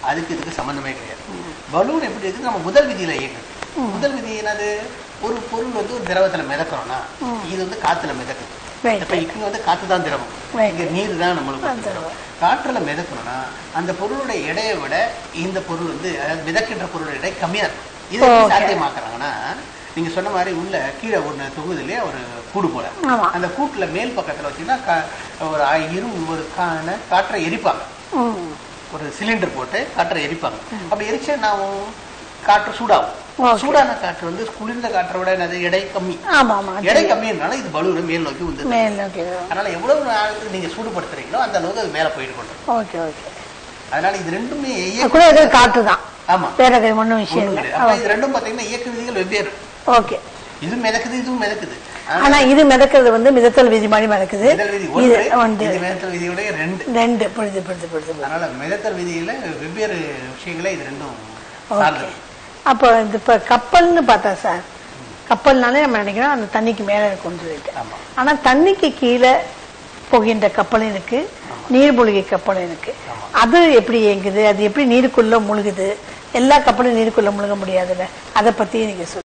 அதுக்கு இதுக்கு சம்பந்தமே கிடையாது பலூன் எப்படி இருக்கு நம்ம முதல் விதியில இயக்குது முதல் விதி என்னது ஒரு பொருள் வந்து ஒரு திரவத்துல மிதக்கிறோம்னா இது வந்து காத்துல மிதக்குது Right, இப்ப இங்க வந்து காத்து தான் திரவம் Right. இங்க நீர் தான் நம்மளுக்கு தான் வந்து திரவம் காற்றுல மிதக்கணும்னா அந்த பொருளுடைய எடையை விட இந்த பொருள் வந்து அதாவது மிதக்கின்ற பொருளுடைய எடை கம்மியா இருக்கும் இதை எப்படி Okay. சாத்தியமாக்குறாங்கன்னா நீங்க சொன்ன மாதிரி உள்ள கீழே ஒண்ணு தொகுதியிலே ஒரு கூடு போல ஆமா. அந்த கூட்டுல மேல் பக்கத்துல வச்சீங்கன்னா கா- ஒரு ஆ- இரு ஒரு கான காற்றை எரிப்பாங்க ம். ஒரு சிலிண்டர் போட்டு காற்றை எரிப்பாங்க அப்படி எரிச்சா நான் காற்று சூடாகும் Okay. சூடான காற்று வந்து குளிர்ந்த காற்றை விட என்னது எடை கம்மி ஆமா ஆமா எடை கம்மினால இது பலூனை மேல் நோக்கி வந்து மேல் ஓகே அதனால எவ்வளவு நாளுக்கு நீங்க சூடுபடுத்துறீங்களோ அந்த அளவுக்கு அது மேல போயிட்டு கொண்டு வரும். ஓகே ஓகே அதனால இது ரெண்டுமே அது இயக்க கூட ஏதோ காற்று தான் ஆமா வேற எதுவும் ஒன்றும் விஷயம் ஒண்ணும் இல்லை கிடையாது. அப்ப இது ரெண்டும் பாத்தீங்கன்னா இயக்க விதிகள் வெவ்வேறு ஓகே இது மிதக்குது இதுவும் மிதக்குது ஆனா இது மிதக்கிறது வந்து மிதத்தல் விதி மாதிரி மிதக்குது மிதத்தல் விதி இது ஒன்று வந்து இது மிதத்தல் விதியுடைய ரெண்டு ரெண்டு புரிது புரிது புரிது புரிது. அதனால மிதத்தல் விதியில வெவ்வேறு விஷயங்களை இது ரெண்டும் ஓகே சார்ந்தது அப்போ இது இப்போ கப்பல்னு பார்த்தா சார் கப்பல்னாலே நம்ம நினைக்கிறோம் அந்த தண்ணிக்கு மேலே இருக்கும்னு சொல்லிட்டு ஆமா ஆனா தண்ணிக்கு கீழே போகின்ற கப்பலும் இருக்கு நீர்மூழ்கி கப்பலும் இருக்கு அது எப்படி இயங்குது அது எப்படி நீருக்குள்ள முழுகுது எல்லா கப்பலும் நீருக்குள்ள முழுக முடியாதுல்ல அதை பத்தி நீங்க சொல்லுங்க